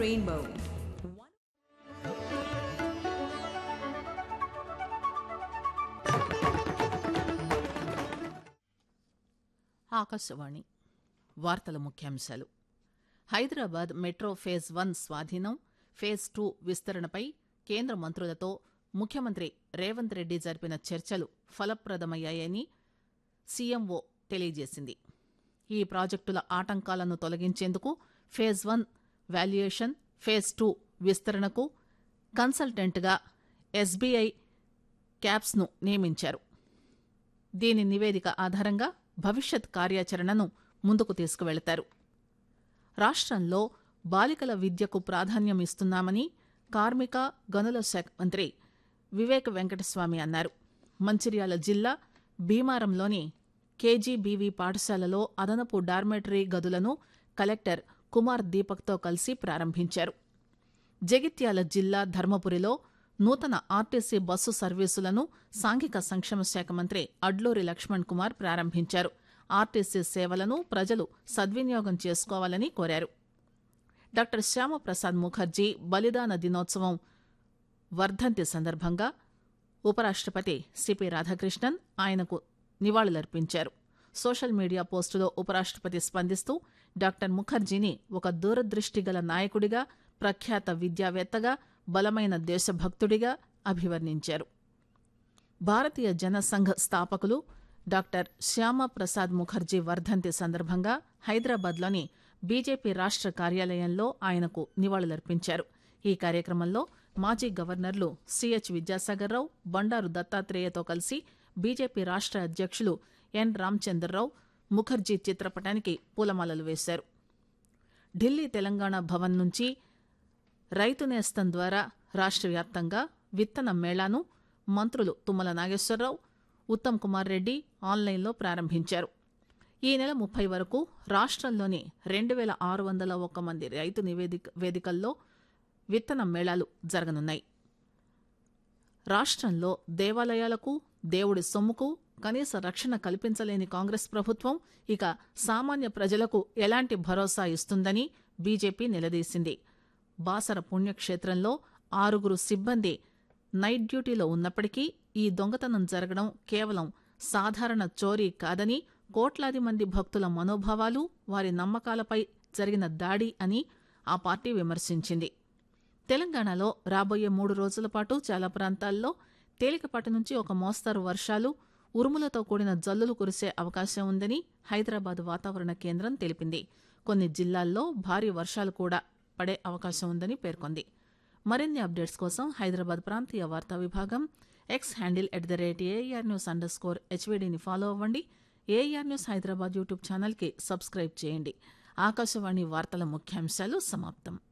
Rainbow. Akashvani వార్తల ముఖ్యాంశాలు Hyderabad metro phase one స్వాధీనం ఫేజ్ టూ విస్తరణపై కేంద్ర మంత్రులతో ముఖ్యమంత్రి రేవంత్ రెడ్డి జరిపిన చర్చలు ఫలప్రదమయ్యాయని సీఎంఓ తెలియజేసింది ఈ ప్రాజెక్టుల ఆటంకాలను తొలగించేందుకు phase one valuation phase two విస్తరణకు కన్సల్టెంట్గా ఎస్బీఐ క్యాప్స్ను నియమించారు దీని నివేదిక ఆధారంగా భవిష్యత్ కార్యాచరణను ముందుకు తీసుకువెళతారు రాష్ట్రంలో బాలికల విద్యకు ప్రాధాన్యం ఇస్తున్నామని కార్మిక గనుల శాఖ మంత్రి వివేక్ వెంకటస్వామి అన్నారు మంచిర్యాల జిల్లా భీమారంలోని కేజీబీవీ పాఠశాలలో అదనపు డార్మెటరీ గదులను కలెక్టర్ కుమార్ దీపక్తో కలిసి ప్రారంభించారు జగిత్యాల జిల్లా ధర్మపురిలో నూతన ఆర్టీసీ బస్సు సర్వీసులను సాంఘిక సంక్షేమ శాఖ మంత్రి అడ్లూరి లక్ష్మణ్ కుమార్ ప్రారంభించారు ఆర్టీసీ సేవలను ప్రజలు సద్వినియోగం చేసుకోవాలని కోరారు డాక్టర్ శ్యామప్రసాద్ ముఖర్జీ బలిదాన దినోత్సవం వర్ధంతి సందర్భంగా ఉపరాష్ట్రపతి సిపి రాధాకృష్ణన్ ఆయనకు నివాళులర్పించారు సోషల్ మీడియా పోస్టులో ఉపరాష్ట్రపతి స్పందిస్తూ డాక్టర్ ముఖర్జీని ఒక దూరదృష్టి గల నాయకుడిగా ప్రఖ్యాత విద్యావేత్తగా బలమైన దేశభక్తుడిగా అభివర్ణించారు భారతీయ జనసంఘ్ స్థాపకులు డాక్టర్ శ్యామా ప్రసాద్ ముఖర్జీ వర్ధంతి సందర్భంగా హైదరాబాద్లోని బీజేపీ రాష్ట్ర కార్యాలయంలో ఆయనకు నివాళులర్పించారు ఈ కార్యక్రమంలో మాజీ గవర్నర్లు సిహెచ్ విద్యాసాగర్రావు బండారు దత్తాత్రేయతో కలిసి బీజేపీ రాష్ట్ర అధ్యక్షులు ఎన్ రామచంద్రరావు ముఖర్జీ చిత్రపటానికి పూలమాలలు వేశారు ఢిల్లీ తెలంగాణ భవన్ నుంచి రైతు నేస్తం ద్వారా రాష్ట్ర వ్యాప్తంగా విత్తన మేళాను మంత్రులు తుమ్మల నాగేశ్వరరావు ఉత్తమ్ కుమార్ రెడ్డి ఆన్లైన్లో ప్రారంభించారు ఈ నెల ముప్పై వరకు రాష్ట్రంలోని రెండు వేల ఆరు వందల ఒక్క మంది రైతు నివేదిక వేదికల్లో విత్తన మేళాలు జరగనున్నాయి రాష్ట్రంలో దేవాలయాలకు దేవుడి సొమ్ముకు కనీస రక్షణ కల్పించలేని కాంగ్రెస్ ప్రభుత్వం ఇక సామాన్య ప్రజలకు ఎలాంటి భరోసా ఇస్తుందని బీజేపీ నిలదీసింది బాసర పుణ్యక్షేత్రంలో ఆరుగురు సిబ్బంది నైట్ డ్యూటీలో ఉన్నప్పటికీ ఈ దొంగతనం జరగడం కేవలం సాధారణ చోరీ కాదని కోట్లాది మంది భక్తుల మనోభావాలు వారి నమ్మకాలపై జరిగిన దాడి అని ఆ పార్టీ విమర్శించింది తెలంగాణలో రాబోయే మూడు రోజుల పాటు చాలా ప్రాంతాల్లో తేలికపాటి నుంచి ఒక మోస్తరు వర్షాలు ఉరుములతో కూడిన జల్లులు కురిసే అవకాశం ఉందని హైదరాబాద్ వాతావరణ కేంద్రం తెలిపింది కొన్ని జిల్లాల్లో భారీ వర్షాలు కూడా పడే అవకాశం ఉందని పేర్కొంది మరిన్ని అప్డేట్స్ కోసం హైదరాబాద్ ప్రాంతీయ వార్తా విభాగం X handle at the rate A R news underscore హెచ్వీడీని ఫాలో అవ్వండి ఏఆర్ న్యూస్ హైదరాబాద్ యూట్యూబ్ ఛానల్కి సబ్స్క్రైబ్ చేయండి ఆకాశవాణి వార్తల ముఖ్యాంశాలు సమాప్తం